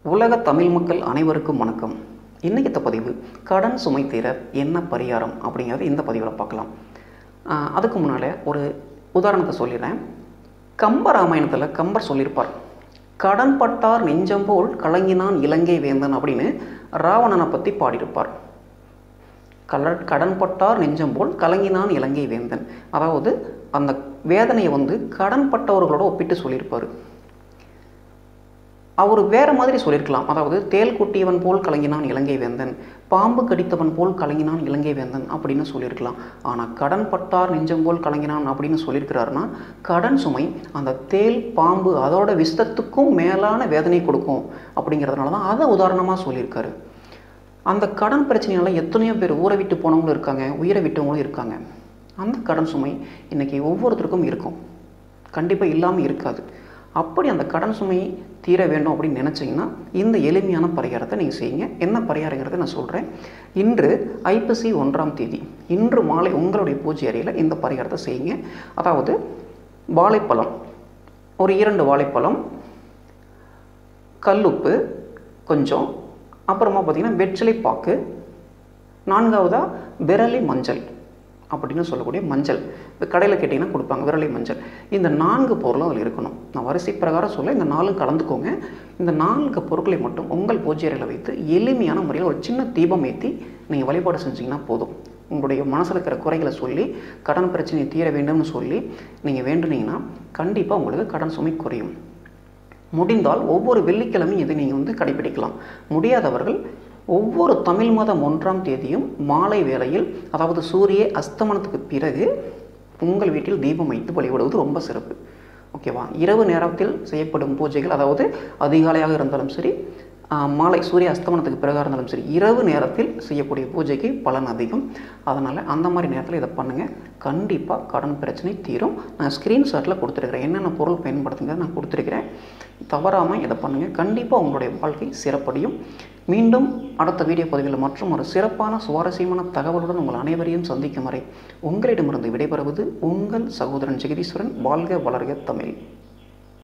உலக தமிழ் மக்கள் அனைவருக்கும் வணக்கம் இன்றைக்கத்த பதிவு கடன் சுமை தீர என்ன பரிகாரம் அப்படிங்கிறத இந்த பதிவில் பார்க்கலாம் ஆஹ் அதுக்கு முன்னால் ஒரு உதாரணத்தை சொல்லிடுறேன் கம்ப ராமாயணத்தில் கம்பர் சொல்லியிருப்பார் கடன் பட்டார் நெஞ்சம் போல் கலங்கினான் இலங்கை வேந்தன் அப்படின்னு ராவணனை பற்றி பாடியிருப்பார் கல கடன் பட்டார் நெஞ்சம் போல் கலங்கினான் இலங்கை வேந்தன் அதாவது அந்த வேதனையை வந்து கடன் பட்டவர்களோட ஒப்பிட்டு சொல்லியிருப்பார் அவர் வேறு மாதிரி சொல்லியிருக்கலாம் அதாவது தேல் குட்டியவன் போல் கலங்கினான் இலங்கை வேந்தன் பாம்பு கடித்தவன் போல் கலங்கினான் இலங்கை வேந்தன் அப்படின்னு சொல்லியிருக்கலாம் ஆனால் கடன் பட்டார் நெஞ்சம் போல் கலங்கினான் அப்படின்னு சொல்லியிருக்கிறாருன்னா கடன் சுமை அந்த தேல் பாம்பு அதோட விஷத்துக்கும் மேலான வேதனை கொடுக்கும் அப்படிங்கிறதுனால தான் அதை உதாரணமாக சொல்லியிருக்காரு அந்த கடன் பிரச்சனையால் எத்தனையோ பேர் ஊரை விட்டு போனவங்களும் இருக்காங்க உயிரை விட்டவங்களும் இருக்காங்க அந்த கடன் சுமை இன்றைக்கி ஒவ்வொருத்தருக்கும் இருக்கும் கண்டிப்பாக இல்லாமல் இருக்காது அப்படி அந்த கடன் சுமை தீர வேண்டும் அப்படின்னு நினச்சிங்கன்னா இந்த எளிமையான பரிகாரத்தை நீங்கள் செய்யுங்க என்ன பரிகாரங்கிறத நான் சொல்கிறேன் இன்று ஐப்பசி ஒன்றாம் தேதி இன்று மாலை உங்களுடைய பூஜை அறையில் இந்த பரிகாரத்தை செய்யுங்க அதாவது வாழைப்பழம் ஒரு இரண்டு வாழைப்பழம் கல்லுப்பு கொஞ்சம் அப்புறமா பார்த்திங்கன்னா வெற்றிலை பாக்கு நான்காவதாக விரலி மஞ்சள் அப்படின்னு சொல்லக்கூடிய மஞ்சள் இப்போ கடையில் கேட்டிங்கன்னா கொடுப்பாங்க விரலி மஞ்சள் இந்த நான்கு பொருளும் அதில் இருக்கணும் நான் வரிசை பிரகாரம் சொல்ல இந்த நாலும் கலந்துக்கோங்க இந்த நான்கு பொருட்களை மட்டும் உங்கள் பூஜை அறையில் வைத்து எளிமையான முறையில் ஒரு சின்ன தீபம் ஏற்றி நீங்கள் வழிபாடு செஞ்சீங்கன்னா போதும் உங்களுடைய மனசில் இருக்கிற குறைகளை சொல்லி கடன் பிரச்சனையை தீர வேண்டும்னு சொல்லி நீங்கள் வேண்டுனீங்கன்னா கண்டிப்பாக உங்களுக்கு கடன் சுமை குறையும் முடிந்தால் ஒவ்வொரு வெள்ளிக்கிழமையும் இதை நீங்கள் வந்து கடைபிடிக்கலாம் முடியாதவர்கள் ஒவ்வொரு தமிழ் மாதம் ஒன்றாம் தேதியும் மாலை வேளையில் அதாவது சூரிய அஸ்தமனத்துக்கு பிறகு உங்கள் வீட்டில் தீபம் வைத்து வழிபடுவது ரொம்ப சிறப்பு ஓகேவா இரவு நேரத்தில் செய்யப்படும் பூஜைகள் அதாவது அதிகாலையாக இருந்தாலும் சரி ஆஹ், மாலை சூரிய அஸ்தமனத்துக்கு பிறகாக இருந்தாலும் சரி இரவு நேரத்தில் செய்யக்கூடிய பூஜைக்கு பலன் அதிகம் அதனால் அந்த மாதிரி நேரத்தில் இதை பண்ணுங்கள் கண்டிப்பாக கடன் பிரச்சனை தீரும் நான் ஸ்க்ரீன்ஷாட்டில் கொடுத்துருக்கிறேன் என்னென்ன பொருள் பயன்படுத்துங்க நான் கொடுத்துருக்கிறேன் தவறாமல் இதை பண்ணுங்கள் கண்டிப்பாக உங்களுடைய வாழ்க்கை சிறப்படையும் மீண்டும் அடுத்த வீடியோ பதிவில் மற்றும் ஒரு சிறப்பான சுவாரஸ்யமான தகவலுடன் உங்கள் அனைவரையும் சந்திக்கும் வரை உங்களிடமிருந்து விடைபெறுவது உங்கள் சகோதரன் ஜெகதீஸ்வரன் வாழ்க வளர்க தமிழ்